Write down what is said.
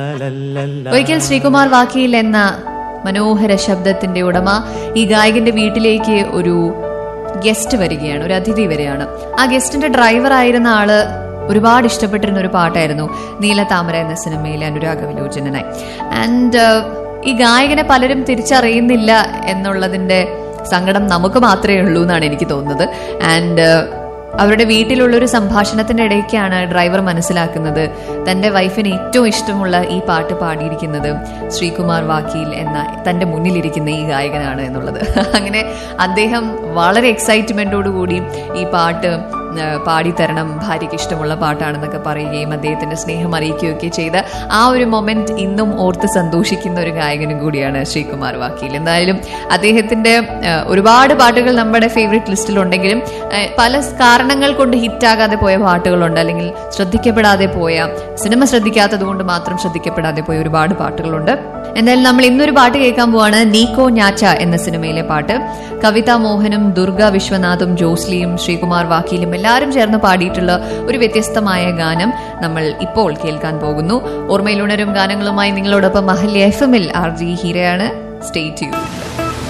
ഒരിക്കൽ ശ്രീകുമാർ വാക്കിയിൽ എന്ന മനോഹര ശബ്ദത്തിന്റെ ഉടമ ഈ ഗായകന്റെ വീട്ടിലേക്ക് ഒരു ഗസ്റ്റ് വരികയാണ് ഒരു അതിഥി വരികയാണ് ആ ഗസ്റ്റിന്റെ ഡ്രൈവർ ആയിരുന്ന ആള് ഒരുപാട് ഇഷ്ടപ്പെട്ടിരുന്ന ഒരു പാട്ടായിരുന്നു നീലതാമര എന്ന സിനിമയിലെ അനുരാഗ വിലോചനായി ആൻഡ് ഈ ഗായകനെ പലരും തിരിച്ചറിയുന്നില്ല എന്നുള്ളതിന്റെ സങ്കടം നമുക്ക് മാത്രമേ ഉള്ളൂ എന്നാണ് എനിക്ക് തോന്നുന്നത് ആൻഡ് അവരുടെ വീട്ടിലുള്ള ഒരു സംഭാഷണത്തിന്റെ ഇടയ്ക്കാണ് ഡ്രൈവർ മനസ്സിലാക്കുന്നത് തന്റെ വൈഫിന് ഏറ്റവും ഇഷ്ടമുള്ള ഈ പാട്ട് പാടിയിരിക്കുന്നത് ശ്രീകുമാർ വാക്കീൽ എന്ന തന്റെ മുന്നിലിരിക്കുന്ന ഈ ഗായകനാണ് എന്നുള്ളത് അങ്ങനെ അദ്ദേഹം വളരെ എക്സൈറ്റ്മെന്റോടുകൂടി ഈ പാട്ട് ആ, പാടിത്തരണം ഭാര്യയ്ക്ക് ഇഷ്ടമുള്ള പാട്ടാണെന്നൊക്കെ പറയുകയും അദ്ദേഹത്തിന്റെ സ്നേഹം അറിയിക്കുകയൊക്കെ ചെയ്ത ആ ഒരു മൊമെന്റ് ഇന്നും ഓർത്ത് സന്തോഷിക്കുന്ന ഒരു ഗായകനും കൂടിയാണ് ശ്രീകുമാർ വാക്കീൽ എന്തായാലും അദ്ദേഹത്തിന്റെ ആ, ഒരുപാട് പാട്ടുകൾ നമ്മുടെ ഫേവറേറ്റ് ലിസ്റ്റിലുണ്ടെങ്കിലും ആ, പല കാരണങ്ങൾ കൊണ്ട് ഹിറ്റാകാതെ പോയ പാട്ടുകളുണ്ട് അല്ലെങ്കിൽ ശ്രദ്ധിക്കപ്പെടാതെ പോയ സിനിമ ശ്രദ്ധിക്കാത്തത് കൊണ്ട് മാത്രം ശ്രദ്ധിക്കപ്പെടാതെ പോയ ഒരുപാട് പാട്ടുകളുണ്ട് എന്തായാലും നമ്മൾ ഇന്നൊരു പാട്ട് കേൾക്കാൻ പോവാണ് നീക്കോ ഞാച്ച എന്ന സിനിമയിലെ പാട്ട് കവിത മോഹനും ദുർഗ വിശ്വനാഥും ജോസ്ലിയും ശ്രീകുമാർ വാക്കീലും എല്ലാവരും ചേർന്ന് പാടിയിട്ടുള്ള ഒരു വ്യത്യസ്തമായ ഗാനം നമ്മൾ ഇപ്പോൾ കേൾക്കാൻ പോകുന്നു ഓർമ്മയിലുണരും ഗാനങ്ങളുമായി നിങ്ങളോടൊപ്പം മഹല്യ എഫ് എമ്മിൽ ആർ ജി ഹീരയാണ് സ്റ്റേ ട്യൂൺ